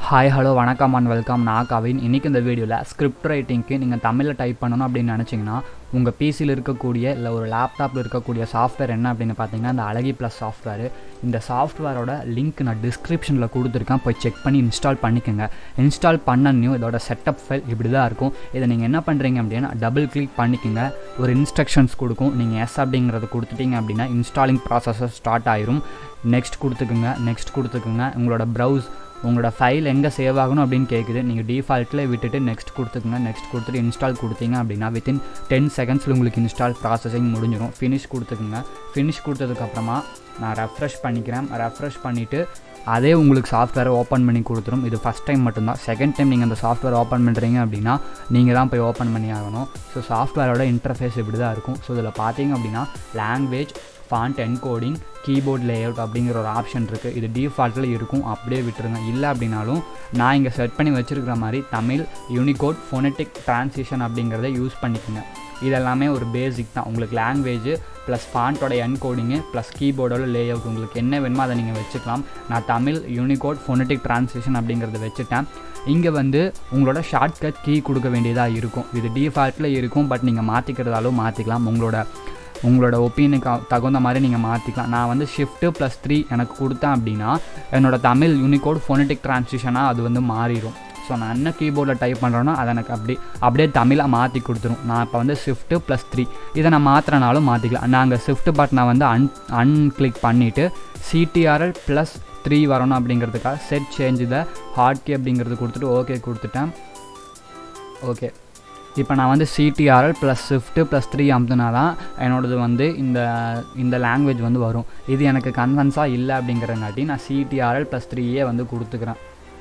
hi hello வணக்கம் and welcome நான் கவின் இன்றைக்கி இந்த வீடியோவில் ஸ்கிரிப்ட் ரைட்டிங்க்கு நீங்கள் தமிழில் டைப் பண்ணணும் அப்படின்னு நினச்சிங்கன்னா உங்கள் பிசியில் இருக்கக்கூடிய இல்லை ஒரு லேப்டாப்பில் இருக்கக்கூடிய சாஃப்ட்வேர் என்ன அப்படின்னு பார்த்தீங்கன்னா இந்த அழகி ப்ளஸ் சாஃப்ட்வேர் இந்த சாஃப்ட்வேரோட லிங்க் நான் டிஸ்கிரிப்ஷனில் கொடுத்துருக்கேன் போய் செக் பண்ணி இன்ஸ்டால் பண்ணிக்கோங்க இன்ஸ்டால் பண்ணனையும் இதோட செட்டப் ஃபைல் இப்படி தான் இருக்கும் இதை நீங்கள் என்ன பண்ணுறீங்க அப்படின்னா டபுள் கிளிக் பண்ணிக்கோங்க ஒரு இன்ஸ்ட்ரக்ஷன்ஸ் கொடுக்கும் நீங்கள் எஸ் அப்படிங்கிறத கொடுத்துட்டீங்க அப்படின்னா இன்ஸ்டாலிங் ப்ராசஸர் ஸ்டார்ட் ஆயிரும் நெக்ஸ்ட் கொடுத்துக்குங்க நெக்ஸ்ட் கொடுத்துக்குங்க உங்களோட ப்ரௌஸ் உங்களோட ஃபைல் எங்கே சேவ் ஆகணும் அப்படின்னு கேட்குது நீங்கள் டிஃபால்ட்டில் விட்டுட்டு நெக்ஸ்ட் கொடுத்துக்குங்க நெக்ஸ்ட் கொடுத்துட்டு இன்ஸ்டால் கொடுத்தீங்க அப்படின்னா வித்தின் டென் செகண்ட்ஸில் உங்களுக்கு இன்ஸ்டால் ப்ராசஸிங் முடிஞ்சிடும் ஃபினிஷ் கொடுத்துக்குங்க ஃபினிஷ் கொடுத்ததுக்கப்புறமா நான் ரெஃப்ரெஷ் பண்ணிக்கிறேன் ரெஃப்ரெஷ் பண்ணிவிட்டு அதே உங்களுக்கு சாஃப்ட்வேரை ஓப்பன் பண்ணி கொடுத்துரும் இது ஃபஸ்ட் டைம் மட்டும்தான் செகண்ட் டைம் நீங்கள் அந்த சாஃப்ட்வேர் ஓப்பன் பண்ணுறீங்க அப்படின்னா நீங்கள் தான் போய் ஓப்பன் பண்ணி ஆகணும் ஸோ சாஃப்ட்வேரோட இன்டர்ஃபேஸ் இப்படி தான் இருக்கும் ஸோ இதில் பார்த்தீங்க அப்படின்னா language font encoding keyboard layout அப்படிங்கிற ஒரு ஆப்ஷன் இருக்குது இது டிஃபால்ட்டில் இருக்கும் அப்படியே விட்டுருங்க இல்லை அப்படின்னாலும் நான் இங்கே செட் பண்ணி வச்சுருக்கிற மாதிரி தமிழ் யூனிகோட் ஃபோனட்டிக் ட்ரான்சிஷன் அப்படிங்கிறத யூஸ் பண்ணிக்கோங்க இதெல்லாமே ஒரு பேசிக் தான் உங்களுக்கு லாங்குவேஜ் ப்ளஸ் ஃபாண்ட்டோட என்கோடிங்கு ப்ளஸ் கீபோர்டோட லே அவுட் உங்களுக்கு என்ன வேணுமோ அதை நீங்கள் வச்சுக்கலாம் நான் தமிழ் யூனிகோட் ஃபோனட்டிக் ட்ரான்ஸ்லேஷன் அப்படிங்கிறத வச்சுட்டேன் இங்கே வந்து உங்களோட ஷார்ட்கட் கீ கொடுக்க வேண்டியதாக இருக்கும் இது டிஃபால்ட்டில் இருக்கும் பட் நீங்கள் மாற்றிக்கிறதாலும் மாற்றிக்கலாம் உங்களோட உங்களோட ஒப்பீனியனுக்கு தகுந்த மாதிரி நீங்கள் மாற்றிக்கலாம் நான் வந்து ஷிஃப்ட்டு ப்ளஸ் த்ரீ எனக்கு கொடுத்தேன் அப்படின்னா என்னோட தமிழ் யூனிகோட் ஃபோனட்டிக் ட்ரான்ஸ்லேஷனாக அது வந்து மாறிடும் ஸோ நான் என்ன கீபோர்டில் டைப் பண்ணுறேனோ அதை எனக்கு அப்படி அப்படியே தமிழாக மாற்றி கொடுத்துரும் நான் இப்போ வந்து ஷிஃப்ட்டு ப்ளஸ் த்ரீ இதை நான் மாற்றுறனாலும் மாற்றிக்கலாம் நாங்கள் ஷிஃப்ட் பட்டனை வந்து அன் அன்கிளிக் பண்ணிவிட்டு சிடிஆர்எல் ப்ளஸ் த்ரீ வரணும் அப்படிங்கிறதுக்காக set change the hot key அப்படிங்கிறது கொடுத்துட்டு ஓகே கொடுத்துட்டேன் ஓகே இப்போ நான் வந்து CTRL plus shift plus three அமுத்துனா தான் என்னோடது வந்து இந்த இந்த லாங்குவேஜ் வந்து வரும் இது எனக்கு கன்வென்ஸாக இல்லை அப்படிங்கிறங்காட்டி நான் சிடிஆர்எல் ப்ளஸ் த்ரீயே வந்து கொடுத்துக்கிறேன்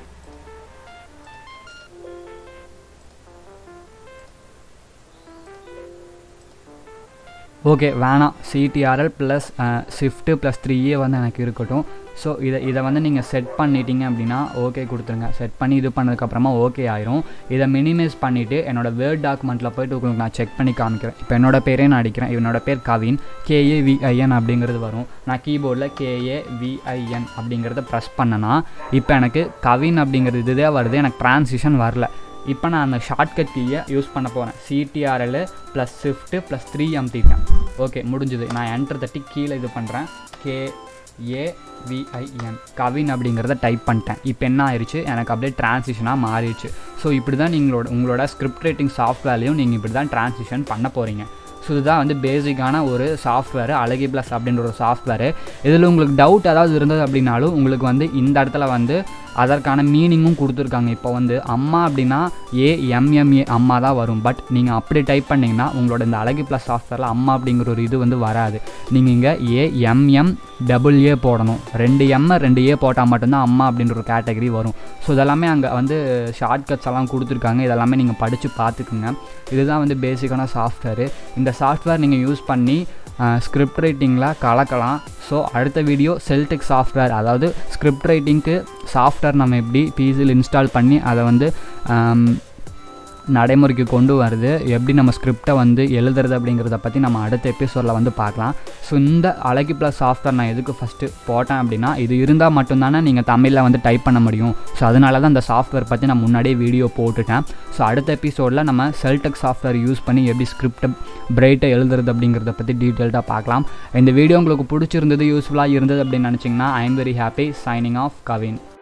ஓகே வேணாம் சிடிஆர்எல் ப்ளஸ் ஷிஃப்ட்டு ப்ளஸ் த்ரீயே வந்து எனக்கு இருக்கட்டும் ஸோ இதை இதை வந்து நீங்கள் செட் பண்ணிட்டீங்க அப்படின்னா ஓகே கொடுத்துருங்க செட் பண்ணி இது பண்ணதுக்கப்புறமா ஓகே ஆயிரும் இதை மினிமைஸ் பண்ணிவிட்டு என்னோட வேர்ட் டாக்குமெண்ட்டில் போய்ட்டு உங்களுக்கு நான் செக் பண்ணி காமிக்கிறேன் இப்போ என்னோட பேரே நான் அடிக்கிறேன் என்னோட பேர் கவின் கேஏவிஐஎன் அப்படிங்கிறது வரும் நான் கீபோர்டில் கேஏவிஐஎன் அப்படிங்கிறத ப்ரெஸ் பண்ணனா இப்போ எனக்கு கவின் அப்படிங்கிறது இதுதே வருது எனக்கு ட்ரான்சிஷன் வரல இப்போ நான் அந்த ஷார்ட்கட் கீயை யூஸ் பண்ண போகிறேன் CTRL plus shift plus three அமுத்திட்டேன் ஓகே முடிஞ்சுது நான் என்டர் தட்டி கீழே இது பண்ணுறேன் கே ஏவிஐஎன் கவின் அப்படிங்கிறத டைப் பண்ணிட்டேன் இப்போ என்ன ஆயிடுச்சு எனக்கு அப்படியே ட்ரான்சிஷனாக மாறிடுச்சு ஸோ இப்படி தான் நீங்களோட உங்களோட ஸ்கிரிப்ட் ரைட்டிங் சாஃப்ட்வேர்லையும் நீங்கள் இப்படி தான் ட்ரான்சிஷன் பண்ண போகிறீங்க ஸோ இதுதான் வந்து பேசிக்கான ஒரு சாஃப்ட்வேர் அழகி ப்ளஸ் அப்படின்ற ஒரு சாஃப்ட்வேர் இதில் உங்களுக்கு டவுட் ஏதாவது இருந்தது அப்படின்னாலும் உங்களுக்கு வந்து இந்த இடத்துல வந்து அதற்கான மீனிங்கும் கொடுத்துருக்காங்க இப்போ வந்து அம்மா அப்படின்னா ஏஎம்எம்ஏ அம்மா தான் வரும் பட் நீங்கள் அப்படி டைப் பண்ணிங்கன்னா உங்களோட இந்த அழகி ப்ளஸ் சாஃப்ட்வேரில் அம்மா அப்படிங்கிற ஒரு இது வந்து வராது நீங்கள் இங்கே ஏஎம்எம் டபுள் ஏ போடணும் ரெண்டு எம் ரெண்டு ஏ போட்டால் மட்டும்தான் அம்மா அப்படின்ற ஒரு கேட்டகரி வரும் ஸோ இதெல்லாமே அங்கே வந்து ஷார்ட்கட்ஸ் எல்லாம் கொடுத்துருக்காங்க இதெல்லாமே நீங்கள் படித்து பார்த்துக்குங்க இதுதான் வந்து பேசிக்கான சாஃப்ட்வேர் இந்த சாஃப்ட்வேர் நீங்கள் யூஸ் பண்ணி ஸ்கிரிப்ட் ரைட்டிங்கில் கலக்கலாம் ஸோ அடுத்த வீடியோ செல்டெக் சாஃப்ட்வேர் அதாவது ஸ்கிரிப்ட் ரைட்டிங்க்கு சாஃப்ட்வேர் நம்ம எப்படி பிசியில் இன்ஸ்டால் பண்ணி அதை வந்து நடைமுறைக்கு கொண்டு வருது எப்படி நம்ம ஸ்கிரிப்டை வந்து எழுதுறது அப்படிங்கிறத பற்றி நம்ம அடுத்த எபிசோடில் வந்து பார்க்கலாம் ஸோ இந்த அழகி ப்ளஸ் சாஃப்ட்வேர் நான் எதுக்கு ஃபஸ்ட்டு போட்டேன் அப்படின்னா இது இருந்தால் மட்டும்தானே நீங்கள் தமிழில் வந்து டைப் பண்ண முடியும் ஸோ அதனால தான் இந்த சாஃப்ட்வேர் பற்றி நான் முன்னாடியே வீடியோ போட்டுட்டேன் ஸோ அடுத்த எபிசோடில் நம்ம செல்டெக் சாஃப்ட்வேர் யூஸ் பண்ணி எப்படி ஸ்கிரிப்டை பிரைட்டை எழுதுறது அப்படிங்கிறத பற்றி டீட்டெயில்டாக பார்க்கலாம் இந்த வீடியோ உங்களுக்கு பிடிச்சிருந்தது யூஸ்ஃபுல்லாக இருந்தது அப்படின்னு நினச்சிங்கன்னா I am very happy signing off Kavin